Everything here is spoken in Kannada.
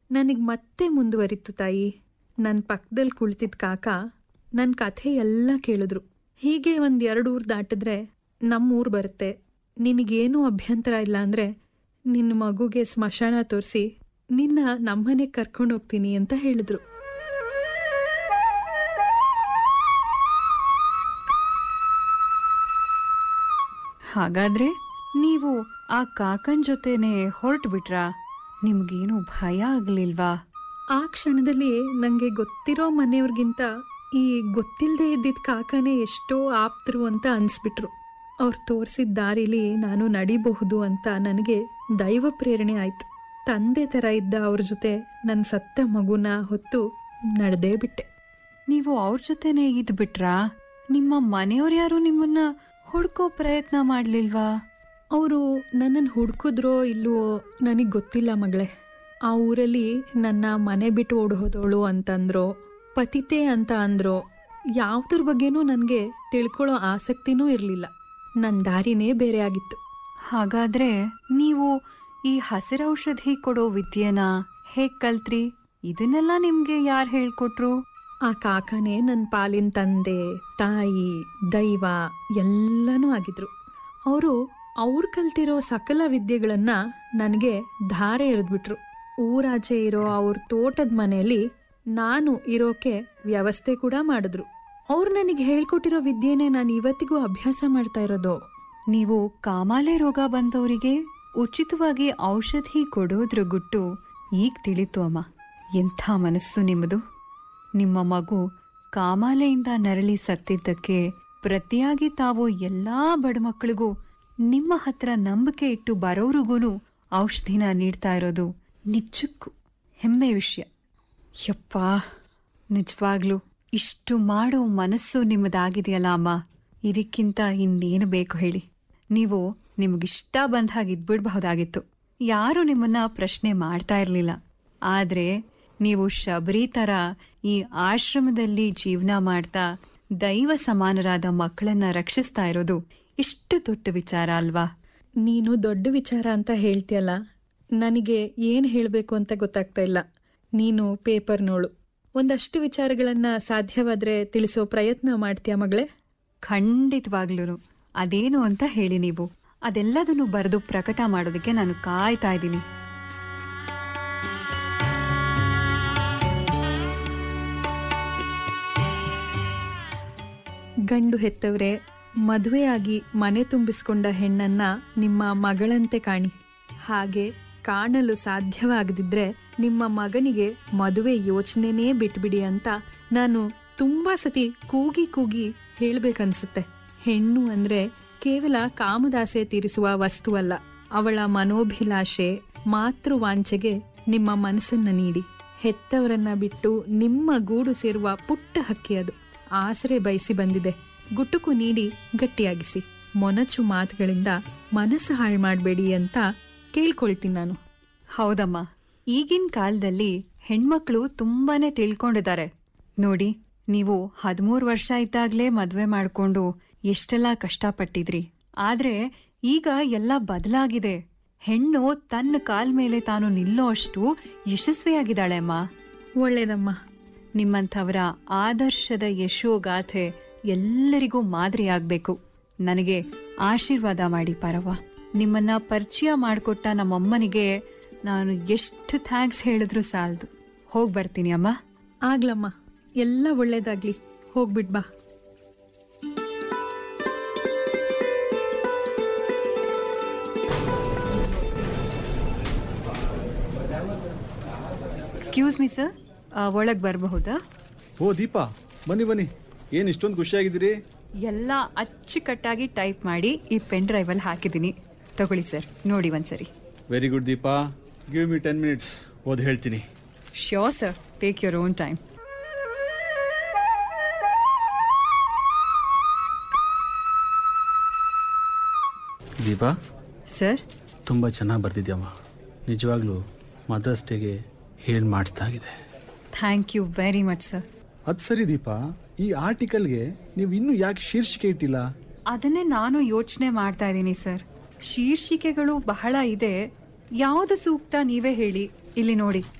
ನನಗೆ ಮತ್ತೆ ಮುಂದುವರಿತು ತಾಯಿ ನನ್ನ ಪಕ್ಕದಲ್ಲಿ ಕುಳಿತಿದ್ದ ಕಾಕ ನನ್ನ ಕಥೆ ಎಲ್ಲ ಕೇಳಿದ್ರು ಹೀಗೆ ಒಂದು ಎರಡು ಊರು ದಾಟಿದ್ರೆ ನಮ್ಮೂರು ಬರುತ್ತೆ ನಿನಗೇನೂ ಅಭ್ಯಂತರ ಇಲ್ಲ ಅಂದರೆ ನಿನ್ನ ಮಗುಗೆ ಸ್ಮಶಾನ ತೋರಿಸಿ ನಿನ್ನ ನಮ್ಮನೆಗೆ ಕರ್ಕೊಂಡು ಹೋಗ್ತೀನಿ ಅಂತ ಹೇಳಿದ್ರು ಹಾಗಾದ್ರೆ ನೀವು ಆ ಕಾಕನ್ ಜೊತೆನೆ ಹೊರಟು ಬಿಟ್ರಾ ನಿಮ್ಗೇನು ಭಯ ಆಗ್ಲಿಲ್ವಾ ಆ ಕ್ಷಣದಲ್ಲಿ ನನಗೆ ಗೊತ್ತಿರೋ ಮನೆಯವ್ರಿಗಿಂತ ಈ ಗೊತ್ತಿಲ್ಲದೆ ಇದ್ದಿದ್ದ ಕಾಕನೇ ಎಷ್ಟೋ ಆಪ್ತರು ಅಂತ ಅನ್ಸ್ಬಿಟ್ರು ಅವ್ರು ತೋರಿಸಿದ ದಾರಿಲಿ ನಾನು ನಡಿಬಹುದು ಅಂತ ನನಗೆ ದೈವ ಪ್ರೇರಣೆ ಆಯ್ತು ತಂದೆ ಥರ ಇದ್ದ ಅವ್ರ ಜೊತೆ ನನ್ನ ಸತ್ತ ಮಗುನ ಹೊತ್ತು ನಡೆದೇ ಬಿಟ್ಟೆ ನೀವು ಅವ್ರ ಜೊತೆನೆ ಇದ್ ಬಿಟ್ರಾ ನಿಮ್ಮ ಮನೆಯವ್ರು ಯಾರು ನಿಮ್ಮನ್ನ ಹುಡ್ಕೋ ಪ್ರಯತ್ನ ಮಾಡ್ಲಿಲ್ವಾ ಅವರು ನನ್ನನ್ನು ಹುಡ್ಕಿದ್ರೋ ಇಲ್ವೋ ನನಗೆ ಗೊತ್ತಿಲ್ಲ ಮಗಳೇ ಆ ಊರಲ್ಲಿ ನನ್ನ ಮನೆ ಬಿಟ್ಟು ಓಡ್ ಹೋದವಳು ಅಂತಂದ್ರೋ ಪತಿತೆ ಅಂತ ಅಂದ್ರೋ ಯಾವುದ್ರ ಬಗ್ಗೆನೂ ನನಗೆ ತಿಳ್ಕೊಳ್ಳೋ ಆಸಕ್ತಿನೂ ಇರಲಿಲ್ಲ ನನ್ನ ದಾರಿನೇ ಬೇರೆ ಆಗಿತ್ತು ಹಾಗಾದ್ರೆ ನೀವು ಈ ಹಸಿರೌಷಧಿ ಕೊಡೋ ವಿದ್ಯೆನ ಹೇಗ್ ಕಲ್ತ್ರಿ ಇದನ್ನೆಲ್ಲ ನಿಮ್ಗೆ ಯಾರು ಹೇಳ್ಕೊಟ್ರು ಆ ಕಾಕನೇ ನನ್ನ ಪಾಲಿನ ತಂದೆ ತಾಯಿ ದೈವ ಎಲ್ಲನೂ ಆಗಿದ್ರು ಅವರು ಅವ್ರು ಕಲ್ತಿರೋ ಸಕಲ ವಿದ್ಯೆಗಳನ್ನ ನನಗೆ ಧಾರೆ ಎರೆದ್ಬಿಟ್ರು ಊರಾಚೆ ಇರೋ ಅವ್ರ ತೋಟದ ಮನೆಯಲ್ಲಿ ನಾನು ಇರೋಕೆ ವ್ಯವಸ್ಥೆ ಕೂಡ ಮಾಡಿದ್ರು ಅವ್ರು ನನಗೆ ಹೇಳ್ಕೊಟ್ಟಿರೋ ವಿದ್ಯೆನೇ ನಾನು ಇವತ್ತಿಗೂ ಅಭ್ಯಾಸ ಮಾಡ್ತಾ ಇರೋದು ನೀವು ಕಾಮಾಲೆ ರೋಗ ಬಂದವರಿಗೆ ಉಚಿತವಾಗಿ ಔಷಧಿ ಕೊಡೋದ್ರ ಗುಟ್ಟು ಈಗ ತಿಳಿತು ಅಮ್ಮ ಎಂಥ ಮನಸ್ಸು ನಿಮ್ಮದು ನಿಮ್ಮ ಮಗು ಕಾಮಾಲೆಯಿಂದ ನರಳಿ ಸತ್ತಿದ್ದಕ್ಕೆ ಪ್ರತಿಯಾಗಿ ತಾವು ಎಲ್ಲಾ ಬಡ ಮಕ್ಕಳಿಗೂ ನಿಮ್ಮ ಹತ್ರ ನಂಬಿಕೆ ಇಟ್ಟು ಬರೋರಿಗೂ ಔಷಧಿನ ನೀಡ್ತಾ ಇರೋದು ನಿಜಕ್ಕೂ ಹೆಮ್ಮೆ ವಿಷಯ ಯಪ್ಪ ನಿಜವಾಗ್ಲೂ ಇಷ್ಟು ಮಾಡೋ ಮನಸ್ಸು ನಿಮ್ಮದಾಗಿದೆಯಲ್ಲ ಅಮ್ಮ ಇದಕ್ಕಿಂತ ಇನ್ನೇನು ಬೇಕು ಹೇಳಿ ನೀವು ನಿಮಗಿಷ್ಟ ಬಂದ ಹಾಗೆ ಇದ್ಬಿಡ್ಬಹುದಾಗಿತ್ತು ಯಾರು ನಿಮ್ಮನ್ನ ಪ್ರಶ್ನೆ ಮಾಡ್ತಾ ಇರಲಿಲ್ಲ ಆದ್ರೆ ನೀವು ಶಬರಿ ತರ ಈ ಆಶ್ರಮದಲ್ಲಿ ಜೀವನ ಮಾಡ್ತಾ ದೈವ ಸಮಾನರಾದ ಮಕ್ಕಳನ್ನ ರಕ್ಷಿಸ್ತಾ ಇರೋದು ಇಷ್ಟು ದೊಡ್ಡ ವಿಚಾರ ಅಲ್ವಾ ನೀನು ದೊಡ್ಡ ವಿಚಾರ ಅಂತ ಹೇಳ್ತೀಯಲ್ಲ ನನಗೆ ಏನು ಹೇಳಬೇಕು ಅಂತ ಗೊತ್ತಾಗ್ತಾ ಇಲ್ಲ ನೀನು ಪೇಪರ್ನೋಳು ಒಂದಷ್ಟು ವಿಚಾರಗಳನ್ನ ಸಾಧ್ಯವಾದ್ರೆ ತಿಳಿಸೋ ಪ್ರಯತ್ನ ಮಾಡ್ತೀಯ ಮಗಳೇ ಖಂಡಿತವಾಗ್ಲೂ ಅದೇನು ಅಂತ ಹೇಳಿ ನೀವು ಅದೆಲ್ಲದನ್ನು ಬರೆದು ಪ್ರಕಟ ಮಾಡೋದಕ್ಕೆ ನಾನು ಕಾಯ್ತಾ ಇದ್ದೀನಿ ಗಂಡು ಹೆತ್ತವರೇ ಮದುವೆಯಾಗಿ ಮನೆ ತುಂಬಿಸ್ಕೊಂಡ ಹೆಣ್ಣನ್ನ ನಿಮ್ಮ ಮಗಳಂತೆ ಕಾಣಿ ಹಾಗೆ ಕಾಣಲು ಸಾಧ್ಯವಾಗದಿದ್ರೆ ನಿಮ್ಮ ಮಗನಿಗೆ ಮದುವೆ ಯೋಚನೆನೇ ಬಿಟ್ಬಿಡಿ ಅಂತ ನಾನು ತುಂಬಾ ಸತಿ ಕೂಗಿ ಕೂಗಿ ಹೇಳ್ಬೇಕನ್ಸುತ್ತೆ ಹೆಣ್ಣು ಅಂದ್ರೆ ಕೇವಲ ಕಾಮದಾಸೆ ತೀರಿಸುವ ವಸ್ತುವಲ್ಲ ಅವಳ ಮನೋಭಿಲಾಷೆ ಮಾತೃವಾಂಛೆಗೆ ನಿಮ್ಮ ಮನಸ್ಸನ್ನ ನೀಡಿ ಹೆತ್ತವರನ್ನ ಬಿಟ್ಟು ನಿಮ್ಮ ಗೂಡು ಸೇರುವ ಪುಟ್ಟ ಹಕ್ಕಿ ಅದು ಆಸರೆ ಬಯಸಿ ಬಂದಿದೆ ಗುಟುಕು ನೀಡಿ ಗಟ್ಟಿಯಾಗಿಸಿ ಮೊನಚು ಮಾತುಗಳಿಂದ ಮನಸ್ಸು ಹಾಳು ಮಾಡಬೇಡಿ ಅಂತ ಕೇಳ್ಕೊಳ್ತೀನಿ ನಾನು ಹೌದಮ್ಮ ಈಗಿನ ಕಾಲದಲ್ಲಿ ಹೆಣ್ಮಕ್ಳು ತುಂಬಾನೇ ತಿಳ್ಕೊಂಡಿದ್ದಾರೆ ನೋಡಿ ನೀವು ಹದಿಮೂರು ವರ್ಷ ಇದ್ದಾಗ್ಲೇ ಮದ್ವೆ ಮಾಡ್ಕೊಂಡು ಎಷ್ಟೆಲ್ಲ ಕಷ್ಟಪಟ್ಟಿದ್ರಿ ಆದ್ರೆ ಈಗ ಎಲ್ಲ ಬದಲಾಗಿದೆ ಹೆಣ್ಣು ತನ್ನ ಕಾಲ್ ಮೇಲೆ ತಾನು ನಿಲ್ಲೋ ಅಷ್ಟು ಯಶಸ್ವಿಯಾಗಿದ್ದಾಳೆ ಅಮ್ಮ ಒಳ್ಳೇದಮ್ಮ ನಿಮ್ಮಂಥವರ ಆದರ್ಶದ ಯಶೋಗಾಥೆ ಎಲ್ಲರಿಗೂ ಮಾದರಿಯಾಗಬೇಕು ನನಗೆ ಆಶೀರ್ವಾದ ಮಾಡಿ ಪರವ ನಿಮ್ಮನ್ನ ಪರಿಚಯ ಮಾಡಿಕೊಟ್ಟ ನಮ್ಮಮ್ಮನಿಗೆ ನಾನು ಎಷ್ಟು ಥ್ಯಾಂಕ್ಸ್ ಹೇಳಿದ್ರು ಸಾಲದು ಹೋಗಿ ಬರ್ತೀನಿ ಅಮ್ಮ ಆಗ್ಲಮ್ಮ ಎಲ್ಲ ಒಳ್ಳೇದಾಗ್ಲಿ ಹೋಗ್ಬಿಟ್ ಬಾ ಎಕ್ಸ್ಕ್ಯೂಸ್ ಮಿ ಸರ್ ಒಳಗೆ ಬರಬಹುದಾ ಓ ದೀಪಾ ಬನ್ನಿ ಬನ್ನಿ ಏನು ಇಷ್ಟೊಂದು ಖುಷಿಯಾಗಿದ್ದೀರಿ ಎಲ್ಲ ಅಚ್ಚುಕಟ್ಟಾಗಿ ಟೈಪ್ ಮಾಡಿ ಈ ಪೆನ್ ಡ್ರೈವಲ್ಲಿ ಹಾಕಿದ್ದೀನಿ ತಗೊಳ್ಳಿ ಸರ್ ನೋಡಿ ಒಂದ್ಸರಿ very good Deepa give me ten minutes ಓದಿ ಹೇಳ್ತೀನಿ sure sir take your own time Deepa sir ತುಂಬ ಚೆನ್ನಾಗಿ ಬರ್ತಿದ್ಯಮ್ಮ ನಿಜವಾಗ್ಲೂ ಮದರ್ಸ್ ಡೇಗೆ ಏನು ಮಾಡಿಸ್ದಾಗಿದೆ thank you very much sir ಅದು ಸರಿ ದೀಪಾ ಈ ಆರ್ಟಿಕಲ್ಗೆ ನೀವು ಇನ್ನೂ ಯಾಕೆ ಶೀರ್ಷಿಕೆ ಇಟ್ಟಿಲ್ಲ ಅದನ್ನೇ ನಾನು ಯೋಚನೆ ಮಾಡ್ತಾ ಇದ್ದೀನಿ ಸರ್ ಶೀರ್ಷಿಕೆಗಳು ಬಹಳ ಇದೆ ಯಾವುದು ಸೂಕ್ತ ನೀವೇ ಹೇಳಿ ಇಲ್ಲಿ ನೋಡಿ